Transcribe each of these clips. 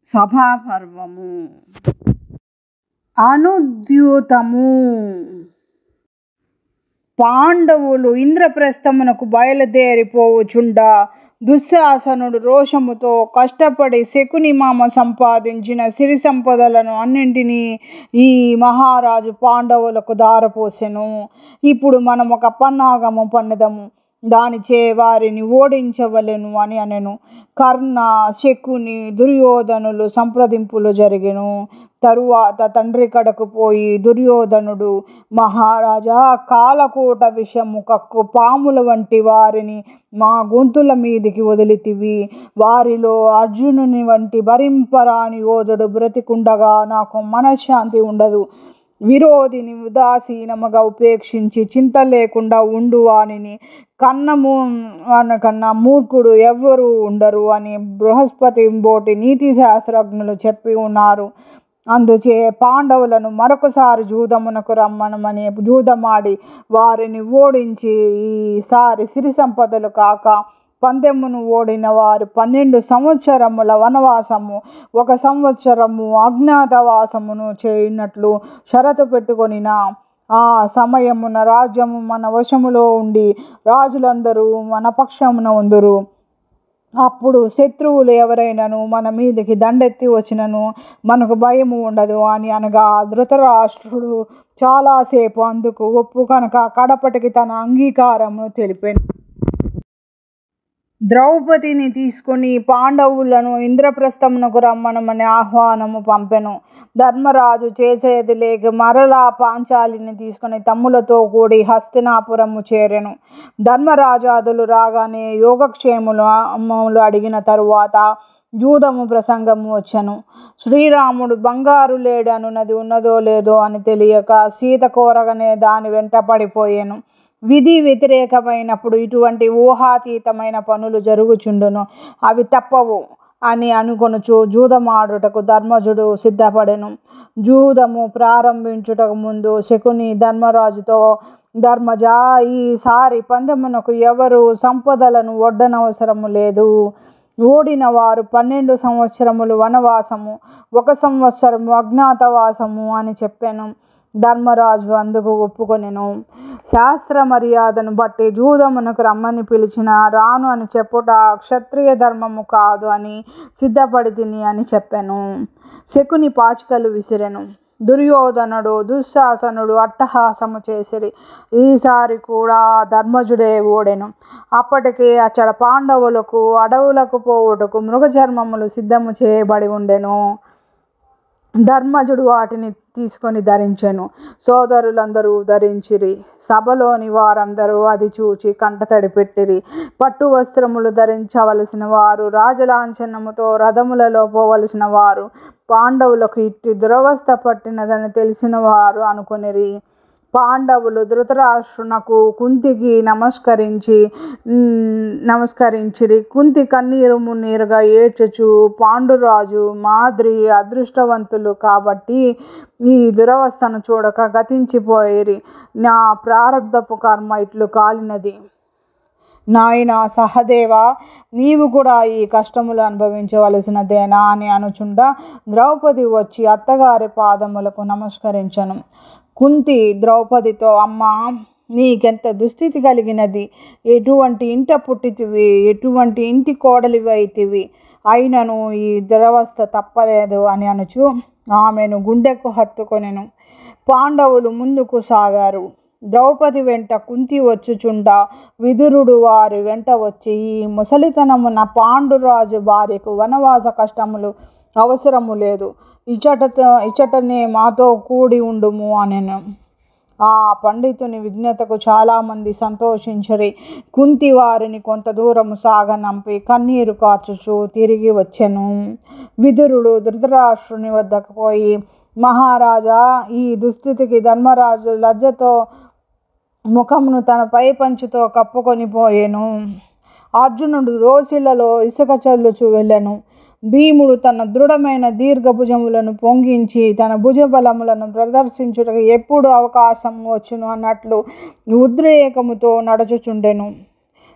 సభాపర్వము అనుద్యూతము పాండవులు ఇంద్రప్రస్థమునకు బయలుదేరిపోవుచుండా దుశ్శాసనుడు రోషముతో కష్టపడి శకుని మామ సంపాదించిన సిరి సంపదలను అన్నింటినీ ఈ మహారాజు పాండవులకు దారపోసెను ఇప్పుడు మనం ఒక పన్నాగము పన్నెదము దానిచే వారిని ఓడించవలెను అని అనెను కర్ణ శకుని దుర్యోధనులు సంప్రదింపులు జరిగెను తరువాత తండ్రి కడకు పోయి దుర్యోధనుడు మహారాజా కాలకూట విషము కక్కు పాముల వంటి వారిని మా గొంతుల మీదికి వదిలితివి వారిలో అర్జునుని వంటి భరింపరాని యోధుడు బ్రతికుండగా నాకు మనశ్శాంతి ఉండదు విరోధిని ఉదాసీనముగా ఉపేక్షించి చింత లేకుండా ఉండు వానిని కన్నము కన్నా మూర్ఖుడు ఎవ్వరు ఉండరు అని బృహస్పతి బోటి నీతి శాస్త్రజ్ఞులు చెప్పి ఉన్నారు అందుచే పాండవులను మరొకసారి జూదమునకు రమ్మనమని జూదమాడి వారిని ఓడించి ఈసారి సిరి సంపదలు కాక పందెమును ఓడిన వారు పన్నెండు సంవత్సరముల వనవాసము ఒక సంవత్సరము అజ్ఞాతవాసమును చేయనట్లు షరతు పెట్టుకొనిన ఆ సమయమున రాజ్యము మన వశములో ఉండి రాజులందరూ మన పక్షమున ఉందురు అప్పుడు శత్రువులు ఎవరైనాను మన మీదకి దండెత్తి వచ్చినను మనకు భయము ఉండదు అని అనగా ధృతరాష్ట్రుడు చాలాసేపు అందుకు ఒప్పు కనుక కడపటికి తన అంగీకారమును తెలిపాను ద్రౌపదిని తీసుకుని పాండవులను ఇంద్రప్రస్థమునకు రమ్మనమని ఆహ్వానము పంపెను ధర్మరాజు చేసేది లేక మరలా పాంచాలిని తీసుకుని తమ్ములతో కూడి హస్తినాపురము చేరెను ధర్మరాజాదులు రాగానే యోగక్షేములు అమ్మములు అడిగిన తరువాత జూదము ప్రసంగము వచ్చను శ్రీరాముడు బంగారు లేడనున్నది ఉన్నదో లేదో అని తెలియక సీత కోరగానే దాని వెంట పడిపోయాను విధి వ్యతిరేకమైనప్పుడు ఇటువంటి ఊహాతీతమైన పనులు జరుగుచుండును అవి తప్పవు అని అనుకొనుచు జూదమాడుటకు ధర్మజుడు సిద్ధపడెను జూదము ప్రారంభించుటకు ముందు శకుని ధర్మరాజుతో ధర్మజ ఈసారి పందెమునకు ఎవరు సంపదలను వడ్డనవసరము లేదు ఓడిన వారు పన్నెండు సంవత్సరములు వనవాసము ఒక సంవత్సరము అజ్ఞాతవాసము అని చెప్పాను ధర్మరాజు అందుకు ఒప్పుకొనెను శాస్త్ర మర్యాదను బట్టి జూదమునకు రమ్మని పిలిచిన రాను అని చెప్పుట క్షత్రియ ధర్మము కాదు అని సిద్ధపడి తిని అని చెప్పాను శకుని పాచికలు విసిరెను దుర్యోధనుడు దుశ్శాసనుడు అట్టహాసము చేసిరి ఈసారి కూడా ధర్మజుడే ఓడెను అప్పటికి అచ్చట పాండవులకు అడవులకు పోవుటకు మృగచర్మములు సిద్ధము చేయబడి ఉండెను ధర్మజుడు వాటిని తీసుకొని ధరించెను సోదరులందరూ ధరించిరి సభలోని వారందరూ అది చూచి కంటతడి పెట్టిరి పట్టు వస్త్రములు ధరించవలసిన వారు రాజలాంఛనముతో రథములలో పోవలసిన వారు పాండవులకు ఇట్టి దురవస్థ పట్టినదని తెలిసిన వారు అనుకొనిరి పాండవులు ధృతరాష్ట్రునకు కుంతికి నమస్కరించి నమస్కరించిరి కుంతి కన్నీరు మున్నీరుగా ఏడ్చుచు పాండురాజు మాద్రి అదృష్టవంతులు కాబట్టి ఈ దురవస్థను చూడక గతించిపోయేరి నా ప్రారంధపు కర్మ ఇట్లు కాలినది నాయన సహదేవ నీవు కూడా ఈ కష్టములు అనుభవించవలసినదేనా అని అనుచుండా ద్రౌపది వచ్చి అత్తగారి పాదములకు నమస్కరించను కుంతి ద్రౌపదితో అమ్మ నీకెంత దుస్థితి కలిగినది ఎటువంటి ఇంట పుట్టితివి ఎటువంటి ఇంటి కోడలివి అయితివి అయినను ఈ దురవస్థ తప్పలేదు అని అనుచు ఆమెను గుండెకు హత్తుకొనెను పాండవులు ముందుకు సాగారు ద్రౌపది వెంట కుంతి వచ్చుచుండా విదురుడు వారి వెంట వచ్చి ఈ ముసలితనమున పాండురాజు భార్యకు వనవాస కష్టములు అవసరము లేదు ఇచ్చటతో ఇచ్చటనే మాతో కూడి ఉండుము అనెను ఆ పండితుని విజ్ఞతకు చాలామంది సంతోషించరి కుంతి వారిని కొంత దూరము సాగనంపి కన్నీరు కాచుచు తిరిగి వచ్చెను విదురుడు ధృతరాష్ట్రుని వద్దకు పోయి మహారాజా ఈ దుస్థితికి ధర్మరాజు లజ్జతో ముఖమును తన పై పంచుతో కప్పుకొని పోయెను అర్జునుడు దోసిళ్లలో ఇసుక చల్లుచు వెళ్ళెను భీముడు తన దృఢమైన దీర్ఘభుజములను పొంగించి తన భుజబలములను ప్రదర్శించుటకు ఎప్పుడు అవకాశం వచ్చును అన్నట్లు ఉద్రేకముతో నడుచుచుండెను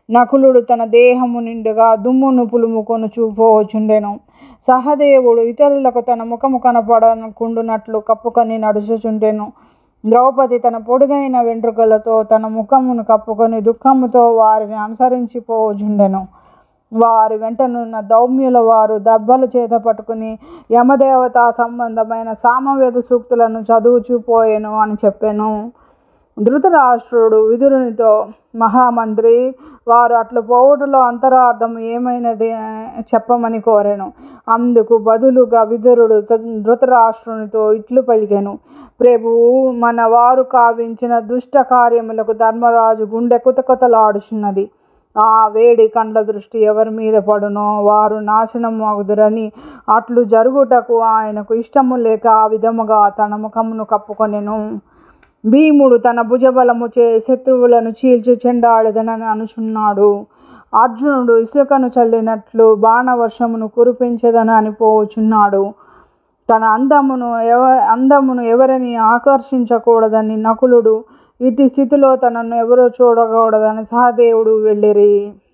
నకులుడు తన దేహము నిండుగా దుమ్మును పులుముకొని చూపోవచుండెను సహదేవుడు ఇతరులకు తన ముఖము కనపడకుండునట్లు కప్పుకొని నడుచుచుండెను ద్రౌపది తన పొడుగైన వెంట్రుకలతో తన ముఖమును కప్పుకొని దుఃఖముతో వారిని అనుసరించిపోచుండెను వారి వెంటనున్న దౌమ్యుల వారు దెబ్బలు చేత పట్టుకుని యమదేవత సంబంధమైన సామవేద సూక్తులను చదువుచుపోయాను అని చెప్పాను ధృతరాష్ట్రుడు విదురునితో మహామంత్రి వారు అట్లు పోవుటలో అంతరార్థం ఏమైనది చెప్పమని కోరాను అందుకు బదులుగా విదురుడు ధృతరాష్ట్రునితో ఇట్లు పలికెను ప్రభువు మన వారు కావించిన దుష్ట కార్యములకు ధర్మరాజు గుండె కుతకుతలాడుచున్నది ఆ వేడి కండ్ల దృష్టి ఎవరి మీద పడునో వారు నాశనం అగుదురని అట్లు జరుగుటకు ఆయనకు ఇష్టము లేక ఆ విధముగా తన ముఖమును కప్పుకొనెను భీముడు తన భుజబలము చే శత్రువులను చీల్చి చెండాడదనని అనుచున్నాడు అర్జునుడు ఇసుకను చల్లినట్లు బాణవర్షమును కురిపించదని అనిపోచున్నాడు తన అందమును ఎవ అందమును ఎవరిని ఆకర్షించకూడదని నకులుడు ఇటు స్థితిలో తనను ఎవరో చూడకూడదని సహదేవుడు వెళ్ళిరి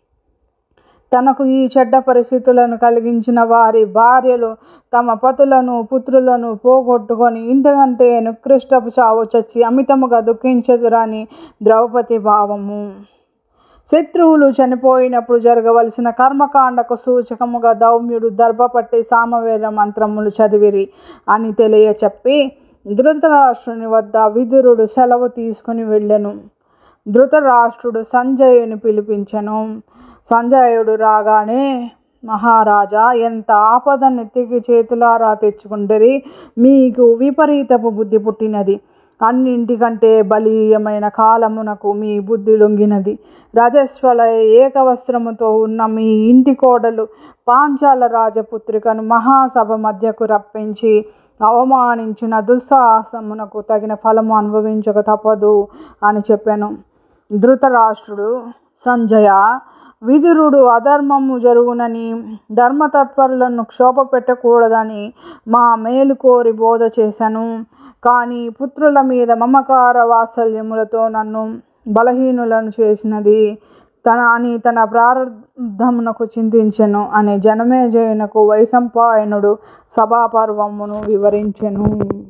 తనకు ఈ చెడ్డ పరిస్థితులను కలిగించిన వారి భార్యలు తమ పతులను పుత్రులను పోగొట్టుకొని ఇంతకంటే నికృష్టపు చావు చచ్చి అమితముగా దుఃఖించదురని ద్రౌపది భావము శత్రువులు చనిపోయినప్పుడు జరగవలసిన కర్మకాండకు సూచకముగా దౌమ్యుడు దర్భపట్టి సామవేద మంత్రములు చదివిరి అని తెలియ చెప్పి ధృతరాష్ట్రుని వద్ద విదురుడు సెలవు తీసుకుని వెళ్ళెను ధృతరాష్ట్రుడు సంజయుని పిలిపించెను సంజయుడు రాగానే మహారాజా ఎంత ఆపద నెత్తికి చేతులారా తెచ్చుకుంటరి మీకు విపరీతపు బుద్ధి పుట్టినది అన్నింటికంటే బలీయమైన కాలమునకు మీ బుద్ధి లొంగినది రజస్వల ఏకవస్త్రముతో ఉన్న మీ ఇంటి కోడలు పాంచాల రాజపుత్రికను మహాసభ మధ్యకు రప్పించి అవమానించిన దుస్సాహసమునకు తగిన ఫలము అనుభవించక తప్పదు అని చెప్పాను ధృతరాష్ట్రుడు సంజయ విదురుడు అధర్మము జరుగునని ధర్మతత్పరులను క్షోభ పెట్టకూడదని మా మేలు కోరి బోధ చేశాను కానీ పుత్రుల మీద మమకార వాత్సల్యములతో నన్ను బలహీనులను చేసినది తన అని తన ప్రారంధమునకు చింతించెను అని జనమేజయునకు వైశంపాయనుడు సభాపర్వమును వివరించెను